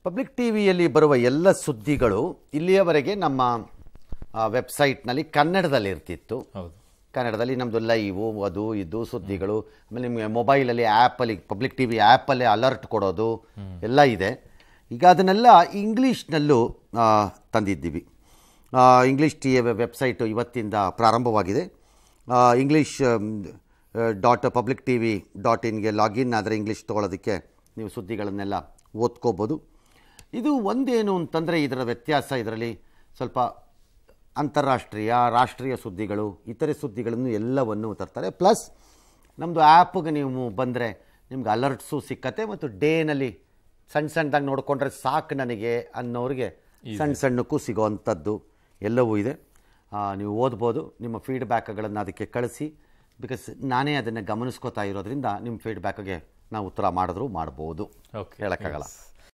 public T ವಿಯಲ್ಲಿ ಬರುವ ಎಲ್ಲ ಸುದ್ದಿಗಳು ಇಲ್ಲಿಯವರೆಗೆ ನಮ್ಮ ವೆಬ್ಸೈಟ್ನಲ್ಲಿ ಕನ್ನಡದಲ್ಲಿ ಇರ್ತಿತ್ತು ಹೌದು ಕನ್ನಡದಲ್ಲಿ ನಮ್ಮದು ಲೈವು ಅದು ಇದು ಸುದ್ದಿಗಳು ಆಮೇಲೆ ನಿಮಗೆ ಮೊಬೈಲಲ್ಲಿ ಆ್ಯಪಲ್ಲಿ ಪಬ್ಲಿಕ್ ಟಿ ವಿ ಆ್ಯಪಲ್ಲೇ ಅಲರ್ಟ್ ಕೊಡೋದು ಎಲ್ಲ ಇದೆ ಈಗ ಅದನ್ನೆಲ್ಲ ಇಂಗ್ಲೀಷ್ನಲ್ಲೂ ಆ, ತಂದಿದ್ದೀವಿ ಆ, ಇಂಗ್ಲೀಷ್ ಟಿ ವೆಬ್ಸೈಟು ಇವತ್ತಿಂದ ಪ್ರಾರಂಭವಾಗಿದೆ ಆ, English dot public T V dot ಇನ್ಗೆ ಲಾಗಿನ್ ಆದರೆ ಇಂಗ್ಲೀಷ್ ತೊಗೊಳೋದಕ್ಕೆ ನೀವು ಸುದ್ದಿಗಳನ್ನೆಲ್ಲ ಓದ್ಕೋಬೋದು ಇದು ಒಂದೇನು ಅಂತಂದರೆ ಇದರ ವ್ಯತ್ಯಾಸ ಇದರಲ್ಲಿ ಸ್ವಲ್ಪ ಅಂತಾರಾಷ್ಟ್ರೀಯ ರಾಷ್ಟ್ರೀಯ ಸುದ್ದಿಗಳು ಇತರೆ ಸುದ್ದಿಗಳನ್ನು ಎಲ್ಲವನ್ನು ತರ್ತಾರೆ ಪ್ಲಸ್ ನಮ್ಮದು ಆ್ಯಪ್ಗೆ ನೀವು ಬಂದರೆ ನಿಮ್ಗೆ ಅಲರ್ಟ್ಸು ಸಿಕ್ಕತ್ತೆ ಮತ್ತು ಡೇನಲ್ಲಿ ಸಣ್ಣ ಸಣ್ಣದಾಗಿ ನೋಡಿಕೊಂಡ್ರೆ ಸಾಕು ನನಗೆ ಅನ್ನೋರಿಗೆ ಸಣ್ಣ ಸಣ್ಣಕ್ಕೂ ಸಿಗೋವಂಥದ್ದು ಎಲ್ಲವೂ ಇದೆ ಆ, ನೀವು ಓದ್ಬೋದು ನಿಮ್ಮ ಫೀಡ್ಬ್ಯಾಕ್ಗಳನ್ನು ಅದಕ್ಕೆ ಕಳಿಸಿ ಬಿಕಾಸ್ ನಾನೇ ಅದನ್ನು ಗಮನಿಸ್ಕೋತಾ ಇರೋದ್ರಿಂದ ನಿಮ್ಮ ಫೀಡ್ಬ್ಯಾಕ್ಗೆ ನಾವು ಉತ್ತರ ಮಾಡಿದ್ರು ಮಾಡ್ಬೋದು ಓಕೆ ಹೇಳೋಕ್ಕಾಗಲ್ಲ